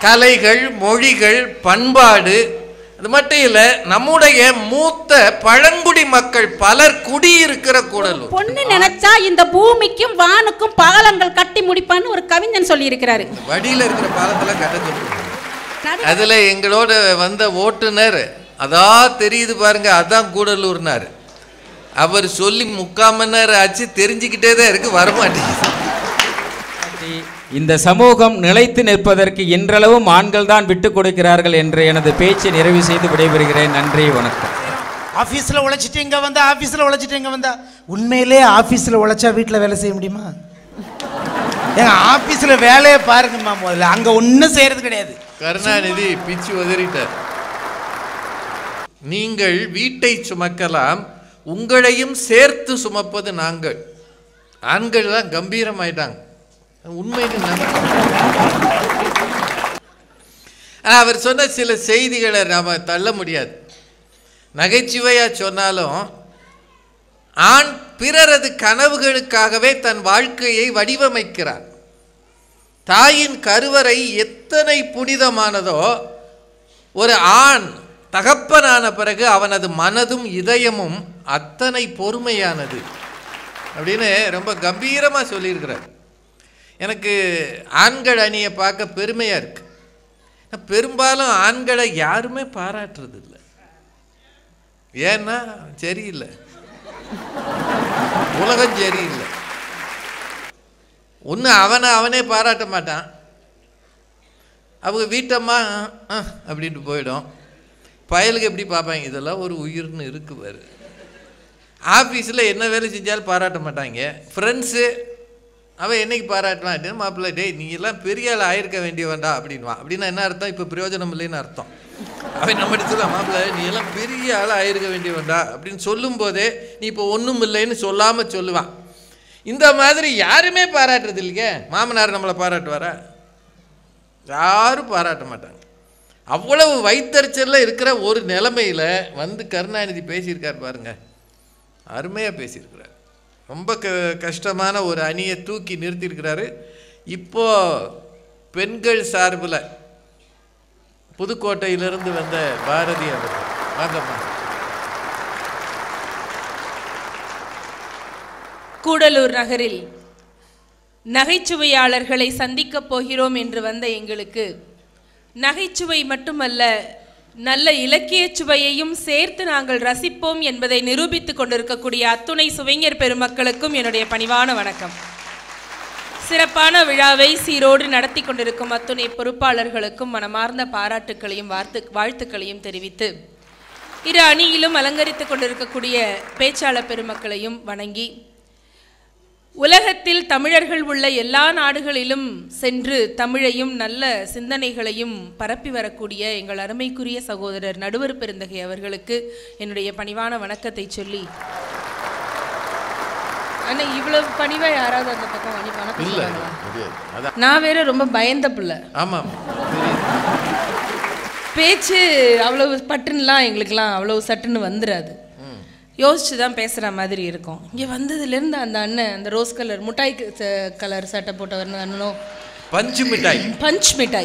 கலைகள் மொழிகள் பண்பாடு அது மட்டும் இல்ல நம்முடைய மூத்த பழங்குடி மக்கள் பலர் குடியிருக்கிற கூடலூர் பொண்ணு நினைச்சா இந்த பூமிக்கும் வானுக்கும் பாலங்கள் கட்டி முடிப்பான்னு ஒரு கவிஞன் சொல்லி இருக்கிறாரு வடியில இருக்கிற பாலத்துல கட்ட சொல்லுங்க அதுல எங்களோட வந்த ஓட்டுநர் அதா தெரியுது பாருங்க அதான் கூடலூர்னாரு அவர் சொல்லி முக்கால் மணி நேரம் ஆச்சு தெரிஞ்சுக்கிட்டே தான் இருக்கு வரமாட்டேங்குது இந்த சமூகம் நிலைத்து நிற்பதற்கு இன்றளவும் ஆண்கள் தான் விட்டுக் கொடுக்கிறார்கள் என்று எனது பேச்சை நிறைவு செய்து விடைபெறுகிறேன் நன்றி வணக்கம் ஆஃபீஸில் உழைச்சிட்டு இங்கே வந்தா ஆஃபீஸில் உழைச்சிட்டு இங்கே வந்தா உண்மையிலே ஆஃபீஸில் உழைச்சா வீட்டில் வேலை செய்ய முடியுமா ஏங்க ஆஃபீஸில் வேலையை பாருங்கம்மா முதல்ல அங்கே ஒன்றும் செய்கிறது கிடையாது கருணாநிதி பிச்சு உதறிட்டார் நீங்கள் வீட்டை சுமக்கலாம் உங்களையும் சேர்த்து சுமப்பது நாங்கள் ஆண்கள் தான் கம்பீரமாயிட்டாங்க உண்மைன்னு நம்ப- ஆனா, அவர் சொன்ன சில செய்திகளை நாம தள்ள முடியாது நகைச்சுவையா சொன்னாலும் ஆண் பிறரது கனவுகளுக்காகவே தன் வாழ்க்கையை வடிவமைக்கிறார் தாயின் கருவறை எத்தனை புனிதமானதோ ஒரு ஆண் தகப்பனான பிறகு அவனது மனதும் இதயமும் அத்தனை பொறுமையானது அப்படின்னு ரொம்ப கம்பீரமாக சொல்லியிருக்கிறார் எனக்கு ஆண்கள் அணியை பார்க்க பெருமையாக இருக்கு பெரும்பாலும் ஆண்களை யாருமே பாராட்டுறது இல்லை ஏன்னா சரியில்லை உலகம் சரியில்லை ஒன்று அவனை அவனே பாராட்ட மாட்டான் அவங்க வீட்டம்மா "ஆ, ஆ" அப்படின்ட்டு போயிடும் பயலுக்கு எப்படி பார்ப்பாங்க இதெல்லாம் ஒரு உயிர்னு இருக்கு பாரு ஆஃபீஸில் என்ன வேலை செஞ்சாலும் பாராட்ட மாட்டாங்க ஃப்ரெண்ட்ஸு அவன் என்னைக்கு பாராட்டுவான் மாப்பிள்ளை டேய் நீ எல்லாம் பெரிய ஆள் ஆயிருக்க வேண்டியவன்டா அப்படின்வான் அப்படின்னா என்ன அர்த்தம் இப்போ பிரயோஜனம் இல்லைன்னு அர்த்தம் அவன் நம்ம சொல்ல மாப்பிள்ளை நீ எல்லாம் பெரிய ஆள் ஆயிருக்க வேண்டியவன்டா அப்படின்னு சொல்லும்போதே நீ இப்போ ஒன்றும் இல்லைன்னு சொல்லாமல் சொல்லுவான் இந்த மாதிரி யாருமே பாராட்டுறது இல்லைங்க மாமனார் நம்மளை பாராட்டுவாரா யாரும் பாராட்ட மாட்டாங்க அவ்வளவு வைத்தறிச்சல்ல இருக்கிற ஒரு நிலைமையில வந்து கருணாநிதி பேசியிருக்கார் பாருங்க அருமையாக பேசியிருக்கிறார் ரொம்ப க கஷ்டமான ஒரு அணியை தூக்கி நிறுத்தியிருக்கிறாரு இப்போ பெண்கள் சார்பில் புதுக்கோட்டையிலிருந்து வந்த பாரதி அவர்கள் வாங்கம்மா கூடலூர் நகரில் நகைச்சுவையாளர்களை சந்திக்கப் போகிறோம் என்று வந்த எங்களுக்கு நகைச்சுவை மட்டுமல்ல நல்ல இலக்கியச் சுவையையும் சேர்த்து நாங்கள் ரசிப்போம் என்பதை நிரூபித்துக் கொண்டிருக்கக்கூடிய அத்துணை சுவைஞர் பெருமக்களுக்கும் என்னுடைய பணிவான வணக்கம் சிறப்பான விழாவை சீரோடு நடத்தி கொண்டிருக்கும் அத்துணை பொறுப்பாளர்களுக்கும் மனமார்ந்த பாராட்டுக்களையும் வார்த்து வாழ்த்துக்களையும் தெரிவித்து இரு அணியிலும் அலங்கரித்துக் கொண்டிருக்கக்கூடிய பேச்சாளர் பெருமக்களையும் வணங்கி உலகத்தில் தமிழர்கள் உள்ள எல்லா நாடுகளிலும் சென்று தமிழையும் நல்ல சிந்தனைகளையும் பரப்பி வரக்கூடிய எங்கள் அருமைக்குரிய சகோதரர் நடுவர் பெருந்தகை அவர்களுக்கு என்னுடைய பணிவான வணக்கத்தை சொல்லி அண்ணா இவ்வளவு பணிவா யாராவது அந்த பக்கம் வணி வணக்கம் இல்லை சொல்றாங்களா? முடியாது அதான் நான் வேற ரொம்ப பயந்த பிள்ளை ஆமாம் பேச்சு அவ்வளவு பட்டுன்னுலாம் எங்களுக்கெல்லாம் அவ்வளவு சட்டுன்னு வந்துடாது யோசிச்சு தான் பேசுகிற மாதிரி இருக்கும் இங்கே வந்ததுலேருந்து அந்த அண்ணன் அந்த ரோஸ் கலர் முட்டாய் கலர் சட்டை போட்டவர் அண்ணனும் பஞ்சு மிட்டாய் பஞ்ச் மிட்டாய்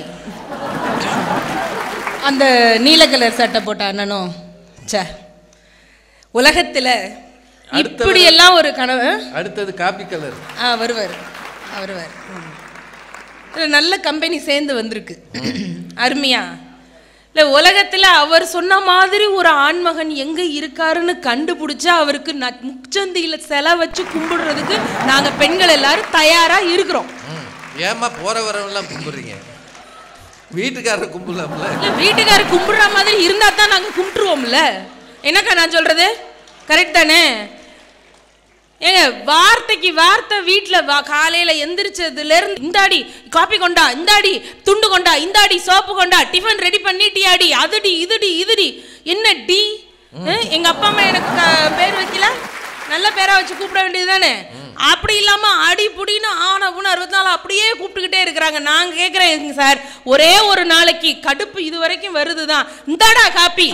அந்த நீல கலர் சட்டை போட்ட அண்ணனும் ச்சே உலகத்தில் இப்படியெல்லாம் ஒரு கனவு அடுத்தது காப்பி கலர் ஆ வருவார் வருவார் ம். இல்ல, நல்ல கம்பெனி சேர்ந்து வந்திருக்கு அருமையா இல்லை உலகத்தில் அவர் சொன்ன மாதிரி ஒரு ஆண்மகன் எங்கே இருக்காருன்னு கண்டுபிடிச்சா அவருக்கு ந முச்சந்தியில் செலை வச்சு கும்பிடுறதுக்கு நாங்கள் பெண்கள் எல்லாரும் தயாராக இருக்கிறோம் ம் ஏம்மா போற வரவெல்லாம் கும்பிடுறீங்க வீட்டுக்காரரை கும்பிடலாம்ல இல்லை வீட்டுக்காரர் கும்பிடுற மாதிரி இருந்தால் தான் நாங்கள் கும்பிட்டுருவோம்ல என்னக்கா நான் சொல்கிறது கரெக்ட் தானே ஏங்க வார்த்தைக்கு வார்த்தை வீட்டில் வா காலையில் எந்திரிச்சதுலேருந்து இந்தாடி காப்பி கொண்டா இந்தாடி துண்டு கொண்டா இந்தாடி சோப்பு கொண்டா டிஃபன் ரெடி பண்ணிட்டியாடி அதுடி இதுடி இதுடி என்ன டி எங்கள் அப்பா அம்மா எனக்கு க- பேர் வைக்கல நல்ல பேரா வச்சு கூப்பிட வேண்டியது தானே அப்படி இல்லாம அடி புடின்னு ஆன ஊன அறுபத்தி நாலு அப்படியே கூப்பிட்டுக்கிட்டே இருக்கிறாங்க நாங்க கேட்குறேன் சார் ஒரே ஒரு நாளைக்கு கடுப்பு இது வரைக்கும் வருதுதான் இந்தாடா காப்பி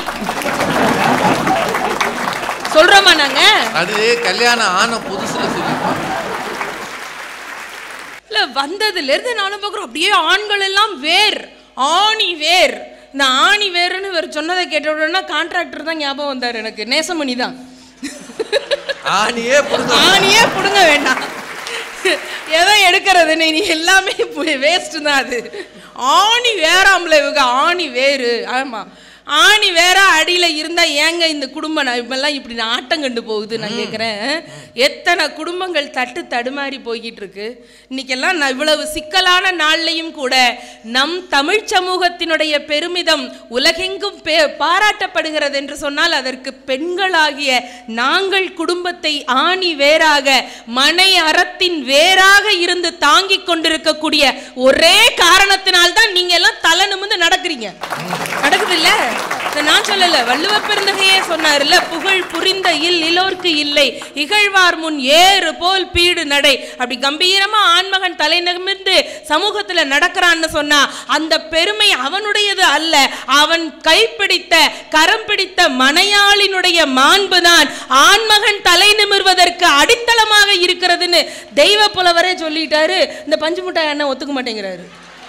சொல்றோமா நாங்க அது கல்யாணம் ஆன புதுசுல சொல்லியிருப்பாங்க இல்ல வந்ததுல இருந்து நானும் பார்க்குறோம் அப்படியே ஆண்கள் எல்லாம் வேர் ஆணி வேர் இந்த ஆணி வேர்னு இவர் சொன்னதை கேட்ட உடனே கான்ட்ராக்டர் தான் ஞாபகம் வந்தார் எனக்கு நேசமணி தான் ஆணியே புடுங்க ஆணியே புடுங்க வேண்டாம் எதை எடுக்கிறது நீ நீ எல்லாமே வேஸ்ட் தான் அது ஆணி வேறாம்ல இவங்க ஆணி வேறு ஆமா ஆணி வேற அடியில இருந்தா ஏங்க இந்த குடும்பம் நான் இப்பெல்லாம் இப்படி ஆட்டம் கண்டு போகுது நான் கேட்குறேன் எத்தனை குடும்பங்கள் தட்டு தடுமாறி போய்கிட்டு இருக்கு இன்னைக்கெல்லாம் நான் இவ்வளவு சிக்கலான நாள்லையும் கூட நம் தமிழ் சமூகத்தினுடைய பெருமிதம் உலகெங்கும் பே- பாராட்டப்படுகிறது என்று சொன்னால் அதற்கு பெண்களாகிய நாங்கள் குடும்பத்தை ஆணி வேறாக மனை அறத்தின் வேறாக இருந்து தாங்கிக் கொண்டிருக்கக்கூடிய ஒரே காரணத்தினால்தான் நீங்க எல்லாம் தலை நிமிர்ந்து நடக்கிறீங்க நடக்குது இல்ல இதை நான் சொல்லல வள்ளுவர் பெருந்தகையே சொன்னார்ல புகழ் புரிந்த இல் இலோர்க்கு இல்லை இகழ்வார் முன் ஏறு போல் பீடு நடை அப்படி கம்பீரமா ஆண்மகன் தலை நிமிர்ந்து சமூகத்துல நடக்கிறான்னு சொன்னா அந்த பெருமை அவனுடையது அல்ல அவன் கைப்பிடித்த கரம் பிடித்த மனையாளினுடைய மாண்புதான் ஆண்மகன் தலை நிமிர்வதற்கு அடித்தளமாக இருக்கிறதுன்னு தெய்வ புலவரே சொல்லிட்டாரு இந்த பஞ்சு முட்டாய் அண்ணன் ஒத்துக்க மாட்டேங்கிறாரு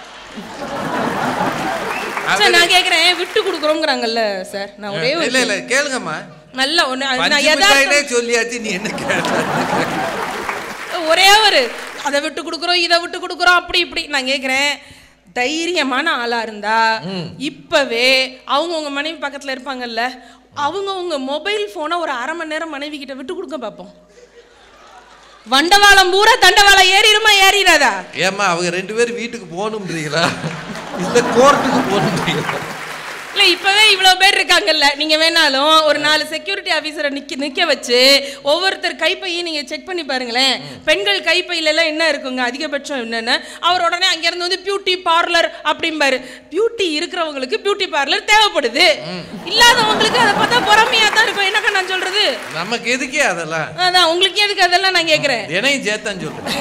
சார் நான் கேக்குறேன் விட்டு கொடுக்குறோங்கிறாங்கல்ல சார் நான் ஒரே ஒரு இல்ல இல்ல கேளுங்கம்மா நல்ல ஒண்ணு நான் பஞ்சு யதார்த்தம் மிட்டாயினே சொல்லியாச்சு நீ என்ன கேட்ட ஒரே ஒரு அதை விட்டு கொடுக்குறோம் இதை விட்டு கொடுக்குறோம் அப்படி இப்படி நான் கேட்குறேன் தைரியமான ஆளா இருந்தா இப்பவே அவங்க உங்க மனைவி பக்கத்துல இருப்பாங்கல்ல அவங்க உங்க மொபைல் போனை ஒரு அரை மணி நேரம் மனைவி கிட்ட விட்டு கொடுக்க பார்ப்போம் வண்டவாளம் பூரா தண்டவாளம் ஏறிடுமா ஏறிடாதா ஏம்மா அவங்க ரெண்டு பேரும் வீட்டுக்கு போகணும்ன்றீங்களா இல்ல கோர்ட்டுக்கு போகணும்ன்றீங்களா இல்ல இப்பவே இவ்வளவு பேர் இருக்காங்கல்ல நீங்க வேணாலும் ஒரு நாலு செக்யூரிட்டி ஆபீசரை நிக்க நிக்க வச்சு ஒவ்வொருத்தர் கைப்பையும் நீங்க செக் பண்ணி பாருங்களேன் பெண்கள் கைப்பையில எல்லாம் என்ன இருக்குங்க அதிகபட்சம் என்னன்னு அவர் உடனே அங்க இருந்து வந்து பியூட்டி பார்லர் அப்படிம்பாரு பியூட்டி இருக்கிறவங்களுக்கு பியூட்டி பார்லர் தேவைப்படுது இல்லாதவங்களுக்கு அதை பார்த்தா பொறாமையா தான் இருக்கும் என்னக்கா நான் சொல்றது நமக்கு எதுக்கே அதெல்லாம் அதான் உங்களுக்கு எதுக்கு அதெல்லாம் நான் கேக்குறேன் தினையும் சேர்த்தான் சொல்றேன்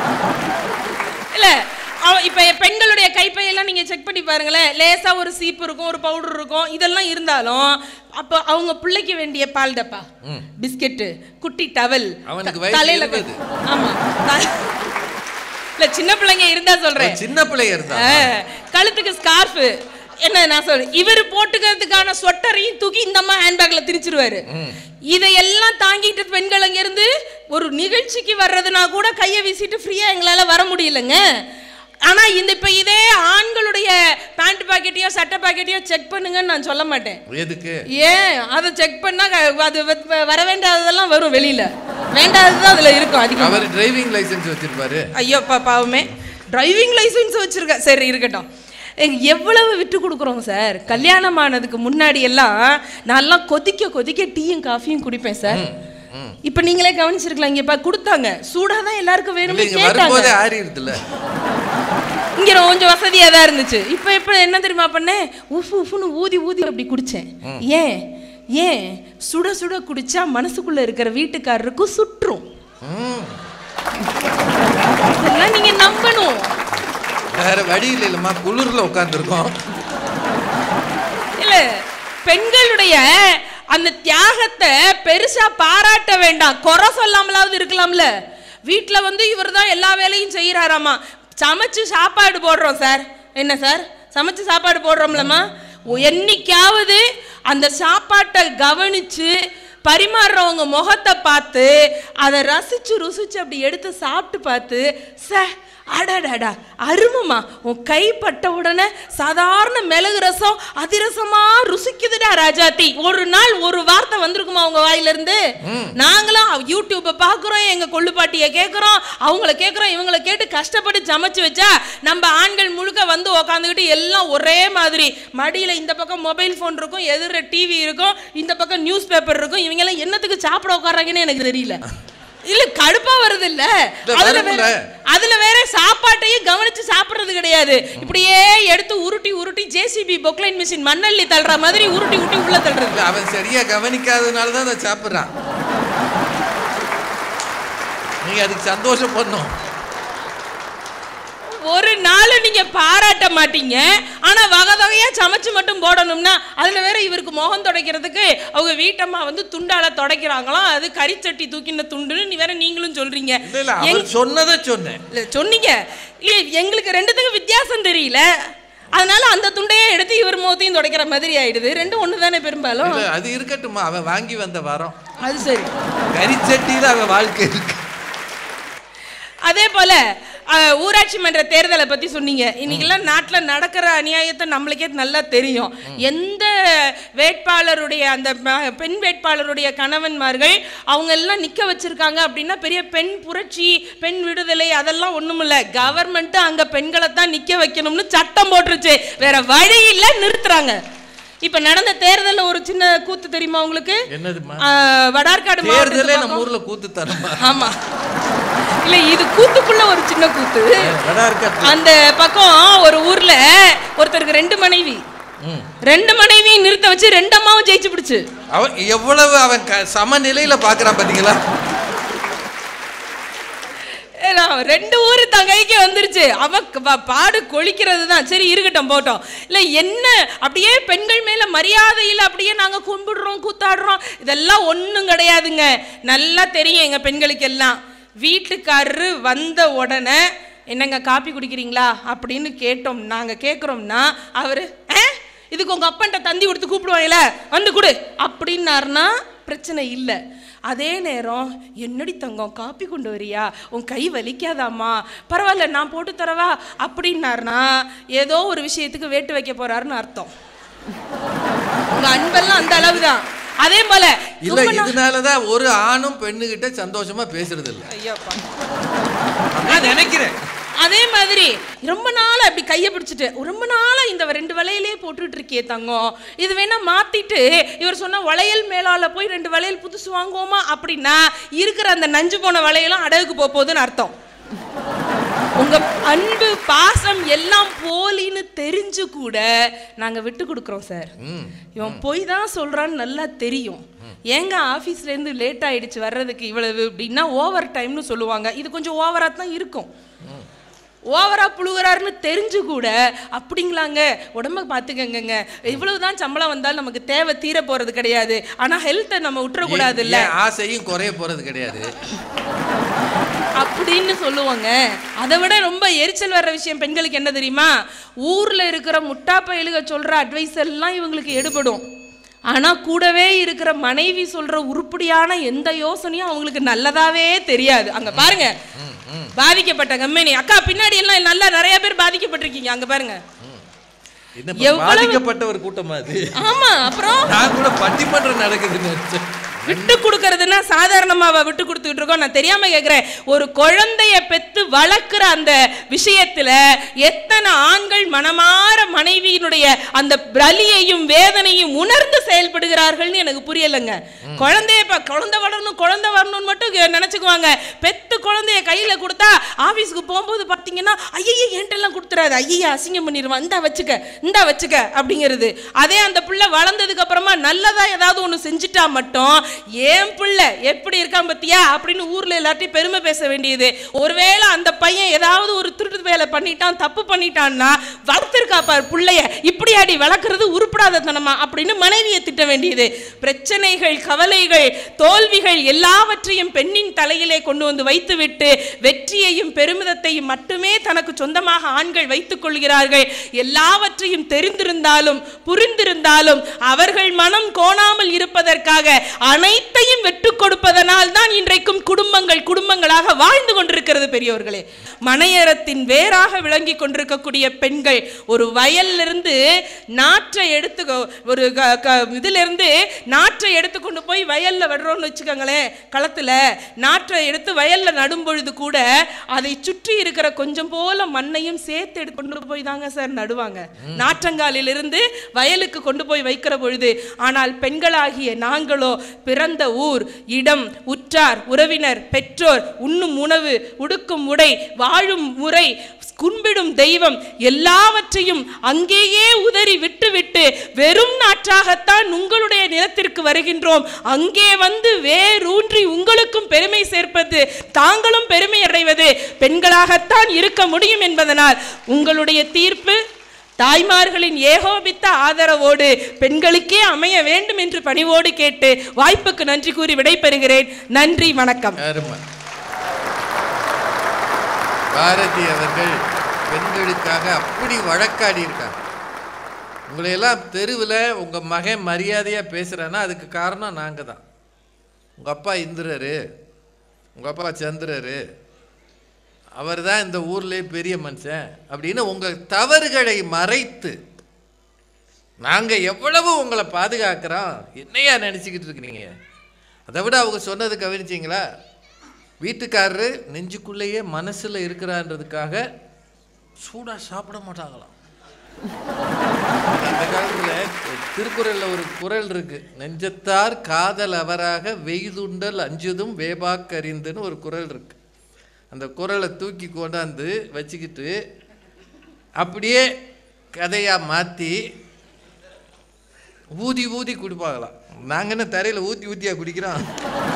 இல்ல அவ இப்ப பெண்களுடைய கைப்பையெல்லாம் நீங்க செக் பண்ணி பாருங்களேன் லேசா ஒரு சீப்பு இருக்கும் ஒரு பவுடர் இருக்கும் இதெல்லாம் இருந்தாலும் அப்ப அவங்க பிள்ளைக்கு வேண்டிய பால் டப்பா பிஸ்கெட்டு குட்டி டவல் அவனுக்கு த- வயசு தலையில இருபது. கட்டு- ஆமா த- இல்ல சின்ன பிள்ளைங்க இருந்தா சொல்றேன் சின்ன பிள்ளைய இருந்தா ஆ, கழுத்துக்கு ஸ்கார்ஃப் என்ன நான் சொல்றேன் இவர் போட்டுக்கிறதுக்கான ஸ்வெட்டரையும் தூக்கி இந்த அம்மா ஹேண்ட்பேக்ல திரிச்சிருவாரு இதையெல்லாம் தாங்கிட்டு பெண்கள் அங்க இருந்து ஒரு நிகழ்ச்சிக்கு வர்றதுனா கூட கையை வீசிட்டு ஃப்ரீயா எங்களால வர முடியலங்க ஆனா இந்த இப்ப இதே ஆண்களுடைய பேண்ட் பாக்கெட்டையோ சட்டை பாக்கெட்டையோ செக் பண்ணுங்கன்னு நான் சொல்ல மாட்டேன் எதுக்கு ஏன் அதை செக் பண்ணா க- அது வ- வ- வர வேண்டாததெல்லாம் வரும் வெளியில வேண்டாதது அதுல இருக்கும் அதிகமா அவர் டிரைவிங் லைசென்ஸ் வச்சிருப்பாரு ஐயோ பா பாவமே டிரைவிங் லைசென்ஸ் வச்சிருக்க சரி இருக்கட்டும் எங்க எவ்வளவு விட்டு கொடுக்குறோம் சார் கல்யாணம் ஆனதுக்கு முன்னாடி எல்லாம் நான்லாம் கொதிக்க கொதிக்க டீயும் காஃபியும் குடிப்பேன் சார் இப்ப நீங்களே கவனிச்சிருக்கலாம் இங்க இப்ப கொடுத்தாங்க சூடா தான் எல்லாருக்கும் வேணும்னு இல்லைங்க கேட்டாங்க வரும்போதே ஆறிடுதுல இங்க கொஞ்சம் வசதியா தான் இருந்துச்சு இப்ப இப்ப என்ன தெரியுமா பண்ணேன் உஃபு உஃப்னு ஊதி ஊதி அப்படி குடிச்சேன் ஏன் ஏன் சுட சுட குடிச்சா மனசுக்குள்ள இருக்கிற வீட்டுக்காரருக்கும் சுற்றும் இதெல்லாம் நீங்க நம்பணும் வேற வழி இல்லைல்லம்மா குளிர்ல உட்காந்துருக்கோம் இல்ல பெண்களுடைய அந்த தியாகத்தை பெருசா பாராட்ட வேண்டாம் குறை சொல்லாமலாவது இருக்கலாம்ல வீட்ல வந்து இவர் தான் எல்லா வேலையும் செய்யறாராமா சமைச்சு சாப்பாடு போடுறோம் சார் என்ன சார் சமைச்சு சாப்பாடு போடுறோம்லம்மா ஒ- என்னைக்காவது அந்த சாப்பாட்டை கவனிச்சு பரிமாறுறவங்க முகத்தை பார்த்து அதை ரசிச்சு ருசிச்சு அப்படி எடுத்து சாப்பிட்டு பார்த்து ச அடடடா அருமமா உன் கை பட்ட உடனே சாதாரண மிளகு ரசம் அதிரசமா ருசிக்குதுடா ராஜாத்தி ஒரு நாள் ஒரு வார்த்தை வந்திருக்குமா உங்க வாயில இருந்து நாங்களும் அவ- யூடியூப்பை பார்க்குறோம் எங்க கொள்ளுப்பாட்டியை கேட்குறோம் அவங்கள கேட்குறோம் இவங்கள கேட்டு கஷ்டப்பட்டு சமைச்சு வச்சா நம்ம ஆண்கள் முழுக்க வந்து உக்காந்துக்கிட்டு எல்லாம் ஒரே மாதிரி மடியில இந்த பக்கம் மொபைல் ஃபோன் இருக்கும் எதிர டிவி இருக்கும் இந்த பக்கம் நியூஸ் பேப்பர் இருக்கும் இவங்க எல்லாம் என்னத்துக்கு சாப்பிட உட்கார்றாங்கன்னு எனக்கு தெரியல இல்ல கடுப்பா வருது இல்ல இல்ல, அதுல வரும்ல. வேற அதுல வேற சாப்பாட்டையும் கவனிச்சு சாப்பிடுறது கிடையாது இப்படியே எடுத்து உருட்டி உருட்டி ஜேசிபி பொக்லைன் மிஷின் மண்ணள்ளி தள்ளுற மாதிரி உருட்டி உருட்டி உள்ள தள்ளுறது இல்ல, அவன் சரியா கவனிக்காதனால தான் அதை சாப்பிட்றான் நீங்க அதுக்கு சந்தோஷம் பண்ணும் ஒரு நாள் நீங்க பாராட்ட மாட்டீங்க ஆனா வகை வகையா சமைச்சு மட்டும் போடணும்னா அதுல வேற இவருக்கு முகம் துடைக்கிறதுக்கு அவங்க வீட்டம்மா வந்து துண்டால துடைக்கிறாங்களாம் அது கறிச்சட்டி தூக்கின துண்டுன்னு நீ வேற நீங்களும் சொல்றீங்க இல்ல இல்ல எங்க- அவர் சொன்னதை சொன்னேன் இல்ல, சொன்னீங்க இல்ல எங்களுக்கு ரெண்டுத்துக்கும் வித்தியாசம் தெரியல அதனால அந்த துண்டையே எடுத்து இவர் முகத்தையும் துடைக்கிற மாதிரி ஆயிடுது ரெண்டும் ஒன்று தானே பெரும்பாலும் இல்ல, அது இருக்கட்டுமா அவன் வாங்கி வந்த வரம் அது சரி கரிச்சட்டியில அவன் வாழ்க்கை இருக்கு அதே போல அஹ், ஊராட்சி மன்ற தேர்தலை பத்தி சொன்னீங்க இன்னைக்கெல்லாம் நாட்டுல நடக்கிற அநியாயத்தை நம்மளுக்கே நல்லா தெரியும் எந்த வேட்பாளருடைய அந்த ம- பெண் வேட்பாளருடைய கணவன்மார்கள் அவங்க எல்லாம் நிக்க வச்சிருக்காங்க அப்படின்னா பெரிய பெண் புரட்சி பெண் விடுதலை அதெல்லாம் ஒண்ணுமில்ல கவர்மெண்ட் அங்க பெண்களை தான் நிக்க வைக்கணும்னு சட்டம் போட்டுருச்சு வேற வழி இல்ல நிறுத்துறாங்க இப்ப நடந்த தேர்தல்ல ஒரு சின்ன கூத்து தெரியுமா உங்களுக்கு என்னதுமா அஹ், வடார்காடு தேர்தலே மாவட்டத்து நம்ம பக்கம்- ஊர்ல கூத்து தரமா ஆமா இல்ல இது கூத்துக்குள்ள ஒரு சின்ன கூத்து வடா இருக்கா அந்த பக்கம் ஒரு ஊர்ல ஒருத்தருக்கு ரெண்டு மனைவி ரெண்டு மனைவியும் நிறுத்த வச்சு ரெண்டு அம்மாவும் ஜெயிச்சு பிடிச்சு அவன் எவ்வளவு அவன் க- சமநிலையில பாக்குறான் பாத்தீங்களா ஏன்னா, ரெண்டு ஊரு தன் கைக்கு வந்துருச்சு அவ க- பா- பாடு கொளிக்கிறது தான் சரி இருக்கட்டும் போட்டோம் இல்ல என்ன அப்படியே பெண்கள் மேல மரியாதையில் அப்படியே நாங்க கும்பிடுறோம் கூத்தாடுறோம் இதெல்லாம் ஒண்ணும் கிடையாதுங்க நல்லா தெரியும் எங்க பெண்களுக்கு எல்லாம் வீட்டுக்காரரு வந்த உடனே என்னங்க காப்பி குடிக்கிறீங்களா அப்படின்னு கேட்டோம் நாங்க கேட்குறோம்னா அவரு "ஆ, இதுக்கு உங்க அப்பன்ட்ட தந்தி கொடுத்து கூப்பிடுவாங்கல்ல வந்து கொடு அப்படின்னாருன்னா பிரச்சனை இல்லை அதே நேரம் என்னடி தங்கம் காப்பி கொண்டு வரியா உன் கை வலிக்காதாம்மா பரவாயில்ல நான் போட்டு தரவா அப்படின்னாருனா ஏதோ ஒரு விஷயத்துக்கு வேட்டு வைக்க போறாருன்னு அர்த்தம் உங்க அன்பெல்லாம் அந்த அளவுதான் அதே போல இல்ல ரொம்ப நா- இதனாலதான் ஒரு ஆணும் பெண்ணுகிட்ட சந்தோஷமா பேசுறது இல்ல ஐயோப்பா. நான் நினைக்கிறேன் அதே மாதிரி ரொம்ப நாளா அப்படி கையை பிடிச்சிட்டு ரொம்ப நாளா இந்த ரெண்டு வளையலே போட்டுட்டு இருக்கியே தங்கம் இது வேணா மாத்திட்டு இவர் சொன்ன வளையல் மேலால போய் ரெண்டு வளையல் புதுசு வாங்குவோமா அப்படின்னா இருக்கிற அந்த நஞ்சு போன வளையலும் அடகுக்கு போக போகுதுன்னு அர்த்தம் உங்க அன்பு பாசம் எல்லாம் போலின்னு தெரிஞ்சு கூட நாங்க விட்டு கொடுக்குறோம் சார் இவன் போய் தான் சொல்றான்னு நல்லா தெரியும் ஏங்க ஆஃபீஸ்ல இருந்து லேட் ஆயிடுச்சு வர்றதுக்கு இவ்வளவு அப்படின்னா ஓவர் டைம்னு சொல்லுவாங்க இது கொஞ்சம் ஓவரா தான் இருக்கும் ஓவரா புழுகுறாருன்னு தெரிஞ்சு கூட அப்படிங்களாங்க உடம்ப பார்த்துக்கங்கங்க இவ்வளவுதான் சம்பளம் வந்தாலும் நமக்கு தேவை தீர போறது கிடையாது ஆனா ஹெல்த்தை நம்ம விட்டுறக்கூடாது இல்ல என் ஆசையும் குறைய போறது கிடையாது அப்படின்னு சொல்லுவாங்க அதை விட ரொம்ப எரிச்சல் வர்ற விஷயம் பெண்களுக்கு என்ன தெரியுமா ஊர்ல இருக்கிற முட்டா பயலுக சொல்ற அட்வைஸ் எல்லாம் இவங்களுக்கு எடுபடும் ஆனா கூடவே இருக்கிற மனைவி சொல்ற உருப்படியான எந்த யோசனையும் அவங்களுக்கு நல்லதாவே தெரியாது அங்க பாருங்க பாதிக்கப்பட்ட கம்பெனி அக்கா பின்னாடி எல்லாம் நல்லா நிறைய பேர் பாதிக்கப்பட்டிருக்கீங்க அங்க பாருங்க என்ன எவ்வளவு- பாதிக்கப்பட்ட ஒரு கூட்டமா அது ஆமா அப்புறம் நான் கூட பட்டிமன்றம் நடக்குதுன்னு நினைச்சேன். விட்டு கொடுக்கறதுன்னா சாதாரணமாவா விட்டு கொடுத்துட்டு இருக்கோம் நான் தெரியாம கேக்குறேன் ஒரு குழந்தைய பெத்து வளர்க்குற அந்த விஷயத்துல எத்தனை ஆண்கள் மனமாற மனைவியினுடைய அந்த பலியையும் வேதனையும் உணர்ந்து செயல்படுகிறார்கள்னு எனக்கு புரியலைங்க குழந்தைய இப்ப குழந்தை வளரணும் குழந்தை வரணும்னு மட்டும் கே- நினைச்சுக்குவாங்க பெத்து குழந்தைய கையில கொடுத்தா ஆபீஸ்க்கு போகும்போது பாத்தீங்கன்னா ஐயே என்கிட்டலாம் கொடுத்துறாது ஐயா அசிங்கம் பண்ணிடுவான் இந்தா வச்சுக்க இந்தா வச்சுக்க அப்படிங்கிறது அதே அந்த பிள்ளை வளர்ந்ததுக்கு அப்புறமா நல்லதா ஏதாவது ஒண்ணு செஞ்சுட்டா மட்டும் ஏன் பிள்ளை எப்படி இருக்கான் பத்தியா அப்படின்னு ஊர்ல எல்லாத்தையும் பெருமை பேச வேண்டியது ஒருவேளை அந்த பையன் ஏதாவது ஒரு திருட்டு வேலை பண்ணிட்டான் தப்பு பண்ணிட்டான்னா வளர்த்துருக்கா பார் பிள்ளைய இப்படியாடி வளர்க்கறது உருப்படாத தனமா அப்படின்னு மனைவியை திட்ட வேண்டியது பிரச்சனைகள் கவலைகள் தோல்விகள் எல்லாவற்றையும் பெண்ணின் தலையிலே கொண்டு வந்து வைத்துவிட்டு வெற்றியையும் பெருமிதத்தையும் மட்டுமே தனக்கு சொந்தமாக ஆண்கள் வைத்துக் கொள்கிறார்கள் எல்லாவற்றையும் தெரிந்திருந்தாலும் புரிந்திருந்தாலும் அவர்கள் மனம் கோணாமல் இருப்பதற்காக அனைத்தையும் வெட்டுக் கொடுப்பதனால் தான் இன்றைக்கும் குடும்பங்கள் குடும்பங்களாக வாழ்ந்து கொண்டிருக்கிறது பெரியோர்களே மனையறத்தின் வேறாக விளங்கி கொண்டிருக்கக்கூடிய பெண்கள் ஒரு வயல்லிருந்து நாற்றை எடுத்து ஒரு க- க- இதுல இருந்து நாற்றை எடுத்து கொண்டு போய் வயல்ல விடுறோம்னு வச்சுக்கோங்களேன் களத்துல நாற்றை எடுத்து வயல்ல நடும் பொழுது கூட அதை சுற்றி இருக்கிற கொஞ்சம் போல மண்ணையும் சேர்த்து எடுத்து கொண்டு போய் தாங்க சார் நடுவாங்க நாற்றங்காலிலிருந்து வயலுக்கு கொண்டு போய் வைக்கிற பொழுது ஆனால் பெண்களாகிய நாங்களோ பிறந்த ஊர் இடம் உற்றார் உறவினர் பெற்றோர் உண்ணும் உணவு உடுக்கும் உடை வாழும் முறை கும்பிடும் தெய்வம் எல்லாவற்றையும் அங்கேயே உதறி விட்டுவிட்டு வெறும் நாற்றாகத்தான் உங்களுடைய நிலத்திற்கு வருகின்றோம் அங்கே வந்து வேரூன்றி உங்களுக்கும் பெருமை சேர்ப்பது தாங்களும் பெருமை அடைவது பெண்களாகத்தான் இருக்க முடியும் என்பதனால் உங்களுடைய தீர்ப்பு தாய்மார்களின் ஏகோபித்த ஆதரவோடு பெண்களுக்கே அமைய வேண்டும் என்று பணிவோடு கேட்டு வாய்ப்புக்கு நன்றி கூறி விடைபெறுகிறேன் நன்றி வணக்கம் அருமை பாரதி அவர்கள் பெண்களுக்காக அப்படி வழக்காடி இருக்காங்க உங்களை எல்லாம் தெருவில் உங்கள் மகன் மரியாதையாக பேசுகிறான்னா அதுக்கு காரணம் நாங்கள் தான் உங்கள் அப்பா இந்திரரு உங்கள் அப்பா சந்திரரு அவர் தான் இந்த ஊர்லேயே பெரிய மனுஷன் அப்படின்னு உங்கள் தவறுகளை மறைத்து நாங்கள் எவ்வளவு உங்களை பாதுகாக்கிறோம் என்னையா நினச்சிக்கிட்டு இருக்கிறீங்க அதை விட அவங்க சொன்னது கவனிச்சிங்களா வீட்டுக்காரரு நெஞ்சுக்குள்ளேயே மனசில் இருக்கிறான்றதுக்காக சூடாக சாப்பிட மாட்டாங்களாம் அந்த காலத்தில் திருக்குறளில் ஒரு குறள் இருக்கு நெஞ்சத்தார் காதல் அவராக வெய்துண்டல் அஞ்சுதும் வேபாக்கறிந்துன்னு ஒரு குறள் இருக்கு அந்த குறளை தூக்கி கொண்டாந்து வச்சுக்கிட்டு அப்படியே கதையாக மாற்றி ஊதி ஊதி குடிப்பாங்களாம் நாங்கள் என்ன தரையில் ஊற்றி ஊற்றியா குடிக்கிறோம்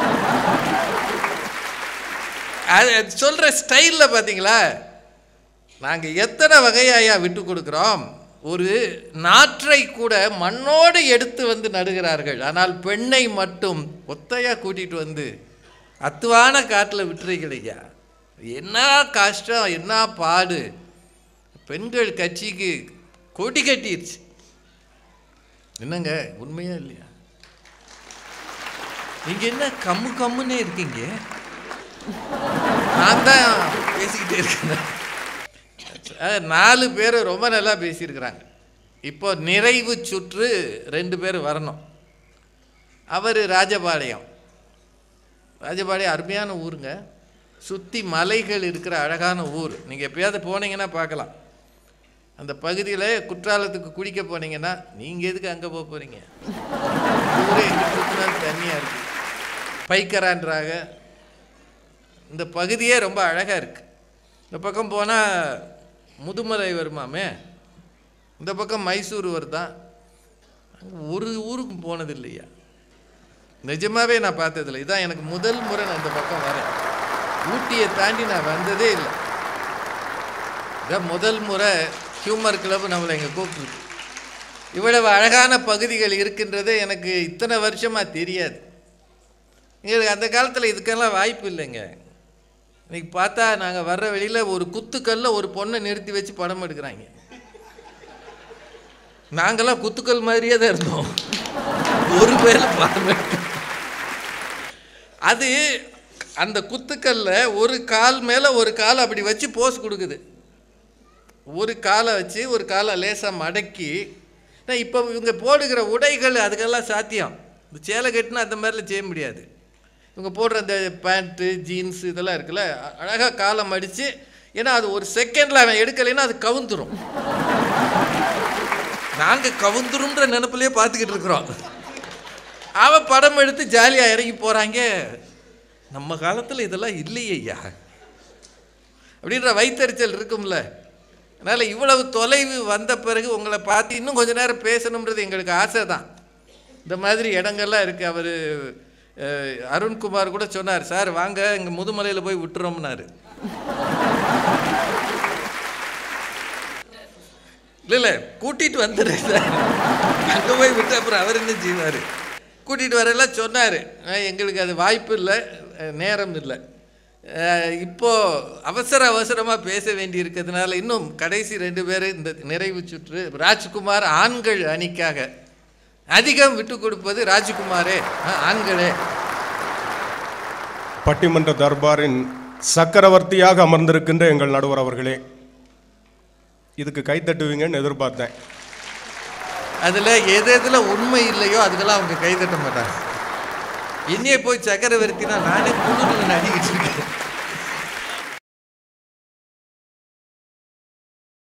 அது சொல்கிற ஸ்டைலில் பார்த்தீங்களா நாங்கள் எத்தனை வகையாயா விட்டு கொடுக்குறோம் ஒரு நாற்றை கூட மண்ணோடு எடுத்து வந்து நடுகிறார்கள் ஆனால் பெண்ணை மட்டும் ஒத்தையா கூட்டிகிட்டு வந்து அத்துவான காட்டில் விட்டுறீங்களையா என்ன கஷ்டம் என்ன பாடு பெண்கள் கட்சிக்கு கொடி கட்டிருச்சு என்னங்க உண்மையா இல்லையா நீங்க என்ன கம்மு கம்முன்னே இருக்கீங்க நான் தான் பேசிக்கிட்டே இருக்கேன் அஹ், நாலு பேர் ரொம்ப நல்லா பேசியிருக்கிறாங்க இப்போ நிறைவு சுற்று ரெண்டு பேர் வரணும் அவர் ராஜபாளையம் ராஜபாளையம் அருமையான ஊருங்க சுற்றி மலைகள் இருக்கிற அழகான ஊர் நீங்கள் எப்பயாவது போனீங்கன்னா பார்க்கலாம் அந்த பகுதியில் குற்றாலத்துக்கு குளிக்க போனீங்கன்னா நீங்கள் எதுக்கு அங்கே போக போகிறீங்க ஊரே எங்கே சுற்றினாலும் தண்ணியாக இருக்குது பைக்கரான்றாங்க இந்த பகுதியே ரொம்ப அழகாக இருக்குது இந்த பக்கம் போனால் முதுமலை வருமாமே இந்த பக்கம் மைசூர் வருதான் அங்க ஒரு ஊருக்கும் போனது இல்லையா நிஜமாவே நான் பார்த்ததில்ல இதான் எனக்கு முதல் முறை நான் இந்த பக்கம் வரேன் ஊட்டியை தாண்டி நான் வந்ததே இல்லை இதான் முதல் முறை ஹியூமர் கிளப் நம்மளை இங்கே கூப்பிட்டுருக்கு இவ்வளவு அழகான பகுதிகள் இருக்கின்றது எனக்கு இத்தனை வருஷமாக தெரியாது எங்களுக்கு அந்த காலத்தில் இதுக்கெல்லாம் வாய்ப்பு இல்லைங்க இன்னைக்கு பார்த்தா நாங்கள் வர்ற வெளியில் ஒரு குத்துக்கல்ல ஒரு பொண்ணை நிறுத்தி வச்சு படம் எடுக்கிறாங்க நாங்கெல்லாம் குத்துக்கல் மாதிரியே தான் இருந்தோம் ஒரு பேர் படம் எடுக்க அது அந்த குத்துக்கல்ல ஒரு கால் மேலே ஒரு கால் அப்படி வச்சு போஸ் கொடுக்குது ஒரு காலை வச்சு ஒரு காலை லேசாக மடக்கி நான் இப்போ இவங்க போடுகிற உடைகள் அதுக்கெல்லாம் சாத்தியம் இந்த சேலை கட்டினா அந்த மாதிரிலாம் செய்ய முடியாது இவங்க போடுற அந்த பேண்ட்டு ஜீன்ஸ் இதெல்லாம் இருக்குல்ல அழகாக காலை மடித்து ஏன்னா அது ஒரு செகண்டில் அவன் எடுக்கலைன்னா அது கவுந்துரும் நாங்கள் கவுந்துருன்ற நினப்பிலே பார்த்துக்கிட்டு இருக்கிறோம் அவன் படம் எடுத்து ஜாலியாக இறங்கி போகிறாங்க நம்ம காலத்தில் இதெல்லாம் இல்லையே ஐயா அப்படின்ற வைத்தறிச்சல் இருக்கும்ல அதனால் இவ்வளவு தொலைவு வந்த பிறகு உங்களை பார்த்து இன்னும் கொஞ்ச நேரம் பேசணுன்றது எங்களுக்கு ஆசை தான் இந்த மாதிரி இடங்கள்லாம் இருக்குது அவர் அருண்குமார் கூட சொன்னார் சார் வாங்க இங்கே முதுமலையில் போய் விட்டுறோம்னாரு இல்லை இல்லை கூட்டிகிட்டு வந்துடுறேன் சார் அங்கே போய் விட்டு அப்புறம் அவர் என்ன செய்வார் கூட்டிகிட்டு வரலாம் சொன்னார் எங்களுக்கு அது வாய்ப்பு இல்லை அஹ், நேரம் இல்லை அஹ், இப்போ அவசர அவசரமாக பேச வேண்டி இருக்கிறதுனால இன்னும் கடைசி ரெண்டு பேர் இந்த நிறைவு சுற்று ராஜ்குமார் ஆண்கள் அணிக்காக அதிகம் விட்டு கொடுப்பது ராஜ்குமாரே அஹ், ஆண்களே பட்டிமன்ற தர்பாரின் சக்கரவர்த்தியாக அமர்ந்திருக்கின்ற எங்கள் நடுவர் அவர்களே இதுக்கு கை தட்டுவீங்கன்னு எதிர்பார்த்தேன் அதில் எது எதில் உண்மை இல்லையோ அதுக்கெல்லாம் அவங்க கை தட்ட மாட்டாங்க என்னையே போய் சக்கரவர்த்தினா நானே குழுவில் நடிக்கிட்டு இருக்கேன்